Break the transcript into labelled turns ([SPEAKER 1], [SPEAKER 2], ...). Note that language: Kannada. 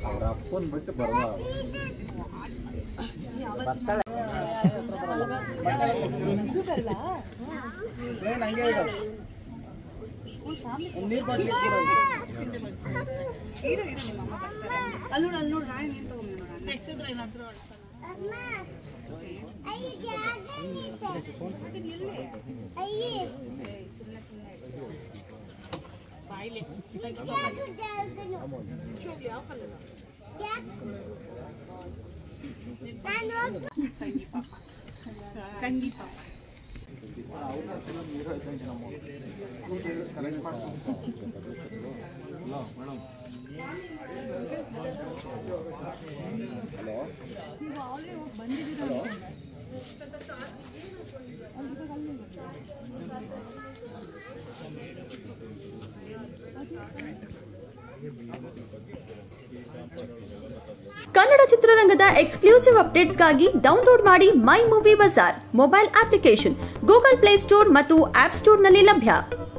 [SPEAKER 1] ಅವ್ರ ಅಪ್ಪನ್ ಬಿಟ್ಟು ಬರಲ್ಲ ಬರ್ತಾಳೆ ಟ್ರೈನ್ ಹಂಗೆ ಇಡು ಒಂದ್ ನೀರ್ ಬಾಟ್ಲಿ ಇಟ್ಬಿಡು
[SPEAKER 2] ಅಲ್ಲಿ ನೋಡು ಅಲ್ಲಿ ನೋಡು ರಾಣಿ ನೀನ್ ತಗೊಂಬ ನೋಡು ನೆಕ್ಸಿದ್ರೆ ಏನಾದ್ರು ಬಾಯಿಲೆ ತಂಗಿ ಪಾಪ
[SPEAKER 3] ಕನ್ನಡ ಚಿತ್ರರಂಗದ ಎಕ್ಸ್ಕ್ಲೂಸಿವ್ ಅಪ್ಡೇಟ್ಸ್ಗಾಗಿ ಡೌನ್ಲೋಡ್ ಮಾಡಿ My Movie Bazaar mobile application Google play store ಮತ್ತು ಆಪ್ ಸ್ಟೋರ್ನಲ್ಲಿ ಲಭ್ಯ